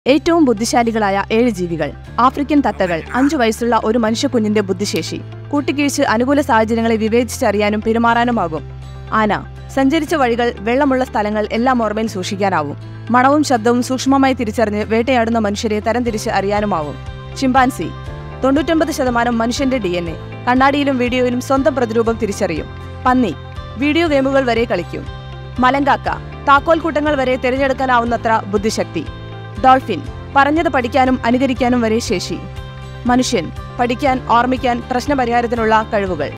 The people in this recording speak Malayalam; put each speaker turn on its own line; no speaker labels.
ഏറ്റവും ബുദ്ധിശാലികളായ ഏഴ് ജീവികൾ ആഫ്രിക്കൻ തത്തകൾ അഞ്ചു വയസ്സുള്ള ഒരു മനുഷ്യക്കുഞ്ഞിന്റെ ബുദ്ധിശേഷി കൂട്ടിക്കിഴിച്ച് അനുകൂല സാഹചര്യങ്ങളെ വിവേചിച്ചറിയാനും പെരുമാറാനുമാകും ആന സഞ്ചരിച്ച വഴികൾ വെള്ളമുള്ള സ്ഥലങ്ങൾ എല്ലാം ഓർമ്മയിൽ സൂക്ഷിക്കാനാവും മണവും ശബ്ദവും സൂക്ഷ്മമായി തിരിച്ചറിഞ്ഞ് വേട്ടയാടുന്ന മനുഷ്യരെ തരംതിരിച്ച് അറിയാനുമാവും ചിമ്പാൻസി തൊണ്ണൂറ്റൊമ്പത് ശതമാനം മനുഷ്യന്റെ ഡി എൻ എ കണ്ണാടിയിലും വീഡിയോയിലും സ്വന്തം പ്രതിരൂപം തിരിച്ചറിയും പന്നി വീഡിയോ ഗെയിമുകൾ വരെ കളിക്കും മലങ്കാക്ക താക്കോൽ കൂട്ടങ്ങൾ വരെ തിരഞ്ഞെടുക്കാനാവുന്നത്ര ബുദ്ധിശക്തി ഡോൾഫിൻ പറഞ്ഞത് പഠിക്കാനും അനുകരിക്കാനും വരെ ശേഷി മനുഷ്യൻ പഠിക്കാൻ ഓർമ്മിക്കാൻ പ്രശ്നപരിഹാരത്തിനുള്ള കഴിവുകൾ